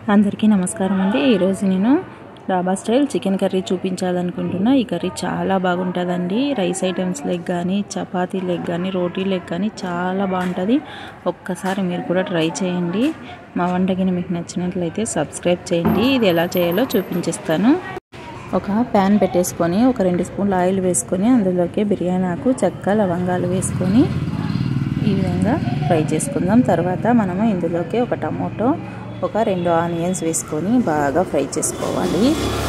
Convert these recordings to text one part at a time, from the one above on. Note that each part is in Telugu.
అందరికీ నమస్కారం అండి ఈరోజు నేను డాబా స్టైల్ చికెన్ కర్రీ చూపించాలనుకుంటున్నా ఈ కర్రీ చాలా బాగుంటుందండి రైస్ ఐటమ్స్ లెగ్ కానీ చపాతీ లెగ్ కానీ రోటీ లెగ్ కానీ చాలా బాగుంటుంది ఒక్కసారి మీరు కూడా ట్రై చేయండి మా వంటకిని మీకు నచ్చినట్లయితే సబ్స్క్రైబ్ చేయండి ఇది ఎలా చేయాలో చూపించేస్తాను ఒక ప్యాన్ పెట్టేసుకొని ఒక రెండు స్పూన్ల ఆయిల్ వేసుకొని అందులోకి బిర్యానీ ఆకు చెక్క లవంగాలు వేసుకొని ఈ విధంగా ఫ్రై చేసుకుందాం తర్వాత మనము ఇందులోకి ఒక టమోటో ఒక రెండు ఆనియన్స్ వేసుకొని బాగా ఫ్రై చేసుకోవాలి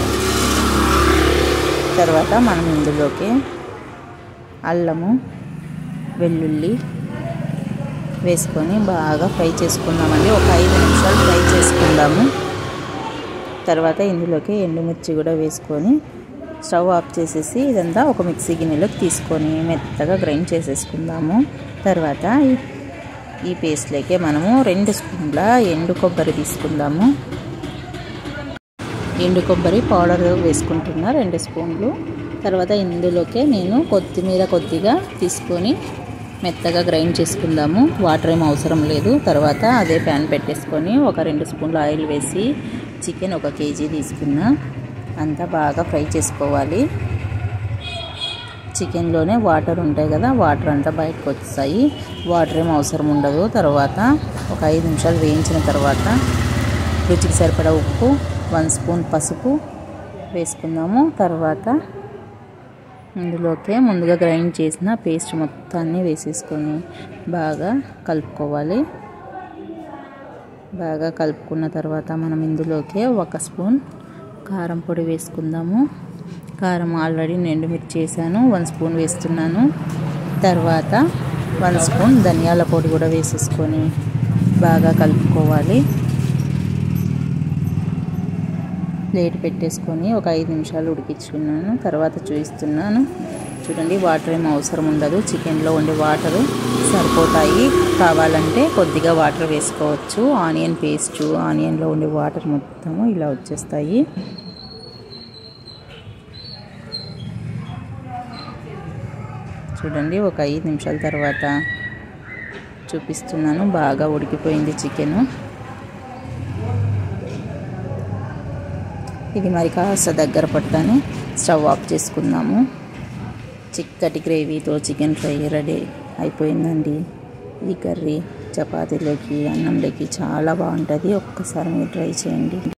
తర్వాత మనం ఇందులోకి అల్లము వెల్లుల్లి వేసుకొని బాగా ఫ్రై చేసుకుందామండి ఒక ఐదు నిమిషాలు ఫ్రై చేసుకుందాము తర్వాత ఇందులోకి ఎండుమిర్చి కూడా వేసుకొని స్టవ్ ఆఫ్ చేసేసి ఇదంతా ఒక మిక్సీ గిన్నెలోకి తీసుకొని మెత్తగా గ్రైండ్ చేసేసుకుందాము తర్వాత ఈ పేస్ట్లోకి మనము రెండు స్పూన్ల ఎండు కొబ్బరి తీసుకుందాము ఎండు కొబ్బరి పౌడర్ వేసుకుంటున్నా రెండు స్పూన్లు తర్వాత ఇందులోకి నేను కొత్తిమీర కొద్దిగా తీసుకొని మెత్తగా గ్రైండ్ చేసుకుందాము వాటర్ ఏం అవసరం లేదు తర్వాత అదే ప్యాన్ పెట్టేసుకొని ఒక రెండు స్పూన్ల ఆయిల్ వేసి చికెన్ ఒక కేజీ తీసుకున్నా అంతా బాగా ఫ్రై చేసుకోవాలి చికెన్లోనే వాటర్ ఉంటాయి కదా వాటర్ అంతా బయటకు వస్తాయి వాటర్ ఏం అవసరం ఉండదు తర్వాత ఒక ఐదు నిమిషాలు వేయించిన తర్వాత రుచికి సరిపడా ఉప్పు వన్ స్పూన్ పసుపు వేసుకుందాము తర్వాత ఇందులోకి ముందుగా గ్రైండ్ చేసిన పేస్ట్ మొత్తాన్ని వేసేసుకొని బాగా కలుపుకోవాలి బాగా కలుపుకున్న తర్వాత మనం ఇందులోకి ఒక స్పూన్ కారం పొడి వేసుకుందాము కారం ఆల్రెడీ ఎండుమిర్చి చేశాను వన్ స్పూన్ వేస్తున్నాను తర్వాత వన్ స్పూన్ ధనియాల పొడి కూడా వేసేసుకొని బాగా కలుపుకోవాలి ప్లేట్ పెట్టేసుకొని ఒక ఐదు నిమిషాలు ఉడికించుకున్నాను తర్వాత చూపిస్తున్నాను చూడండి వాటర్ ఏం అవసరం ఉండదు చికెన్లో ఉండే వాటరు సరిపోతాయి కావాలంటే కొద్దిగా వాటర్ వేసుకోవచ్చు ఆనియన్ పేస్ట్ ఆనియన్లో ఉండే వాటర్ మొత్తము ఇలా వచ్చేస్తాయి చూడండి ఒక ఐదు నిమిషాల తర్వాత చూపిస్తున్నాను బాగా ఉడికిపోయింది చికెను ఇది మరి కాస్త దగ్గర పట్టాను స్టవ్ ఆఫ్ చేసుకుందాము చిక్కటి గ్రేవీతో చికెన్ ఫ్రై రెడీ అయిపోయిందండి ఈ కర్రీ చపాతీలోకి అన్నంలోకి చాలా బాగుంటుంది ఒక్కసారి మీరు ట్రై చేయండి